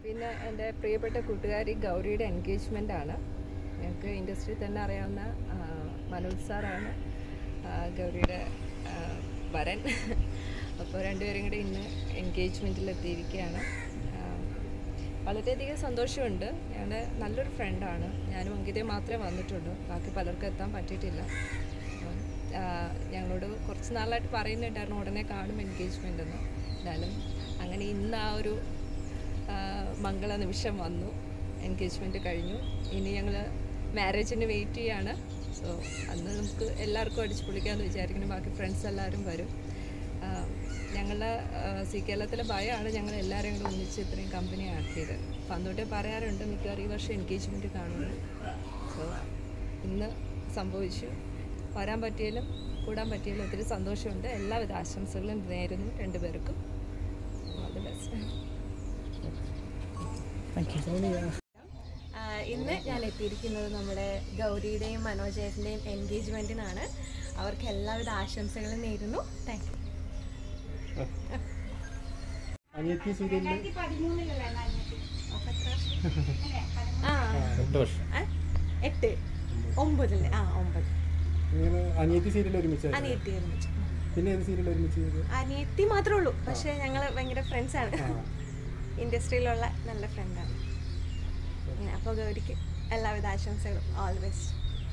പിന്നെ എൻ്റെ പ്രിയപ്പെട്ട കൂട്ടുകാരി ഗൗരിയുടെ എൻഗേജ്മെൻ്റ് ആണ് ഞങ്ങൾക്ക് ഇൻഡസ്ട്രിയിൽ തന്നെ അറിയാവുന്ന ആ, മനോജ് സാറാണ് ആ, ഗൗരിയുടെ ആ, വരൻ അപ്പോൾ രണ്ടുപേരും കൂടി ഇന്ന് എൻഗേജ്മെൻറ്റിൽ എത്തിയിരിക്കുകയാണ് ആ, വളരെയധികം സന്തോഷമുണ്ട് ഞങ്ങളുടെ നല്ലൊരു ഫ്രണ്ടാണ് ഞാനും അങ്കിതയും മാത്രമേ വന്നിട്ടുള്ളൂ ബാക്കി പലർക്കും എത്താൻ പറ്റിയിട്ടില്ല അപ്പം, ആ, ഞങ്ങളോട് കുറച്ച് നാളായിട്ട് പറയുന്നുണ്ടായിരുന്നു ഉടനെ കാണും എൻഗേജ്മെൻ്റ് എന്ന് എന്നാലും അങ്ങനെ ഇന്ന് ആ ഒരു ആ, മംഗള നിമിഷം വന്നു എൻഗേജ്മെൻറ്റ് കഴിഞ്ഞു ഇനി ഞങ്ങൾ മാരേജിന് വെയിറ്റ് ചെയ്യാണ് സോ അന്ന് നമുക്ക് എല്ലാവർക്കും അടിച്ചു പൊളിക്കാമെന്ന് വിചാരിക്കുന്നു ബാക്കി ഫ്രണ്ട്സ് എല്ലാവരും വരും ആ, ഞങ്ങളുടെ ആ, സി കേരളത്തിലെ ഭയമാണ് ഞങ്ങൾ എല്ലാവരും കൂടെ ഒന്നിച്ച് ഇത്രയും കമ്പനി ആക്കിയത് അപ്പം അന്നോട്ടേ പറയാറുണ്ട് മിക്കവാറും ഈ വർഷം എൻഗേജ്മെൻറ്റ് കാണുന്നു സോ ഇന്ന് സംഭവിച്ചു വരാൻ പറ്റിയാലും കൂടാൻ പറ്റിയാലും ഒത്തിരി സന്തോഷമുണ്ട് എല്ലാവിധ ആശംസകളും നേരുന്നു രണ്ടുപേർക്കും ഓൾ ദി ബെസ്റ്റ് ആഹ് ഇന്ന് ഞാൻ എത്തിയിരിക്കുന്നത് നമ്മുടെ ഗൗരിയുടെയും മനോജേട്ടൻ്റെയും എൻഗേജ്മെൻറ്റിനാണ് അവർക്ക് എല്ലാവിധ ആശംസകളും നേരുന്നു താങ്ക് യു അനിയത്തി സീരിയലിൽ ആ ആ, എട്ട് ഒമ്പതല്ലേ ആ ഒമ്പത് നിങ്ങൾ അനിയത്തി സീരിയൽ ഒരുമിച്ചായിരുന്നു അനിയത്തി ഒരുമിച്ച് പിന്നെ ഏത് സീരിയൽ ഒരുമിച്ച് ചെയ്തത് അനിയത്തി മാത്രമേ ഉള്ളൂ പക്ഷേ ഞങ്ങൾ ഭയങ്കര ഫ്രണ്ട്സാണ് ഇൻഡസ്ട്രിയിലുള്ള നല്ല ഫ്രണ്ടാണ് അപ്പോൾ ഗൗരിക്ക് എല്ലാവിധ ആശംസകളും ഓൾ ബെസ്റ്റ്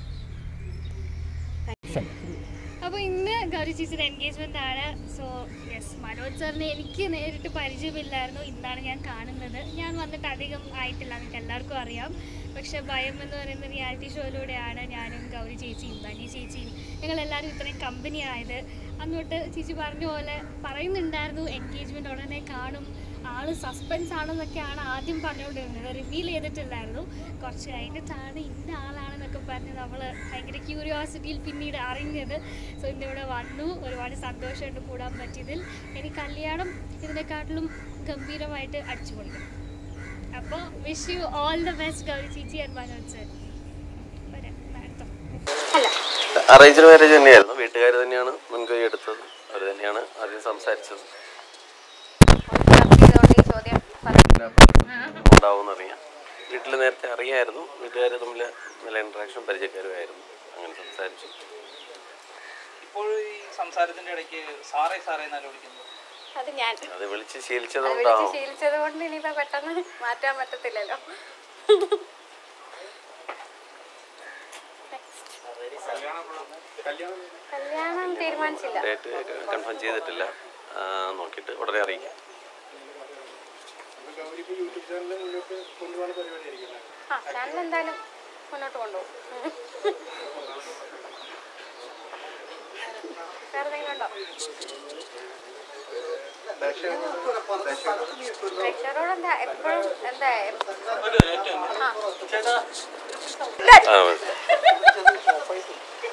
അപ്പോൾ ഇന്ന് ഗൗരി ചേച്ചിയുടെ എൻഗേജ്മെൻ്റ് ആണ് സോ യെസ് മനോജ് സാറിനെ എനിക്ക് നേരിട്ട് പരിചയമില്ലായിരുന്നു ഇന്നാണ് ഞാൻ കാണുന്നത് ഞാൻ വന്നിട്ട് അധികം ആയിട്ടില്ല നിങ്ങൾക്ക് എല്ലാവർക്കും അറിയാം പക്ഷെ ഭയം എന്ന് പറയുന്ന റിയാലിറ്റി ഷോയിലൂടെയാണ് ഞാനും ഗൗരി ചേച്ചിയും ബനി ചേച്ചിയും ഞങ്ങളെല്ലാവരും ഇത്രയും കമ്പനി ആയത് അന്നോട്ട് ചേച്ചി പറഞ്ഞ പോലെ പറയുന്നുണ്ടായിരുന്നു എൻഗേജ്മെൻറ്റ് ഉടനെ കാണും ആള് സസ്പെൻസ് ആണെന്നൊക്കെയാണ് ആദ്യം പറഞ്ഞുകൊണ്ടിരുന്നത് റിവീൽ ചെയ്തിട്ടില്ലായിരുന്നു കുറച്ച് കഴിഞ്ഞിട്ടാണ് ഇന്ന ആളാണെന്നൊക്കെ പറഞ്ഞ് നമ്മൾ ഭയങ്കര ക്യൂരിയോസിറ്റിയിൽ പിന്നീട് അറിഞ്ഞത് സോ ഇന്ന് ഇവിടെ വന്നു ഒരുപാട് സന്തോഷമുണ്ട് കൂടാൻ പറ്റിയതിൽ ഇനി കല്യാണം ഇതിനെക്കാട്ടിലും ഗംഭീരമായിട്ട് അടിച്ചു പൊളിക്കണം അപ്പോൾ wish you all the best Gauri ചേച്ചി ആൻഡ് മനോജ് സർ വരാം അടുത്ത അറേഞ്ച്ഡ് മാരേജ് തന്നെയായിരുന്നു വീട്ടുകാർ തന്നെയാണ് മുൻകൈ എടുത്തത് അവർ തന്നെയാണ് ആദ്യം സംസാരിച്ചത് ഉണ്ടാവുമെന്നറിയാം വീട്ടിൽ നേരത്തെ അറിയായിരുന്നു വീട്ടുകാർ തമ്മിൽ നല്ല ഇൻട്രാക്ഷൻ പരിചയക്കാരുമായിരുന്നു അങ്ങനെ സംസാരിച്ചു ഇപ്പോൾ ഈ സംസാരത്തിന്റെ ഇടയ്ക്ക് സാറേ സാറേ എന്നാലും വിളിക്കുന്നത് അത് ഞാൻ അത് വിളിച്ച് അത് വിളിച്ച് ശീലിച്ചതുകൊണ്ടാവും ശീലിച്ചത് കൊണ്ട് ഇനിയിപ്പോ പെട്ടെന്ന് മാറ്റാൻ പറ്റത്തില്ലല്ലോ കല്യാണം തീരുമാനിച്ചില്ല ഡേറ്റ് കൺഫേം ചെയ്തിട്ടില്ല ആ, നോക്കിയിട്ട് ഉടനെ അറിയിക്കാം ഗൗരിക്ക് യൂട്യൂബ് ചാനൽ മുന്നോട്ട് കൊണ്ടുപോകാൻ പരിപാടിയായിരിക്കും ആ ചാനൽ എന്തായാലും മുന്നോട്ട് കൊണ്ടുപോകും വേറെ എന്തെങ്കിലും ഉണ്ടോ പ്രേക്ഷകരോട് എന്താ എപ്പോഴും എന്താ ആ ആ മതി.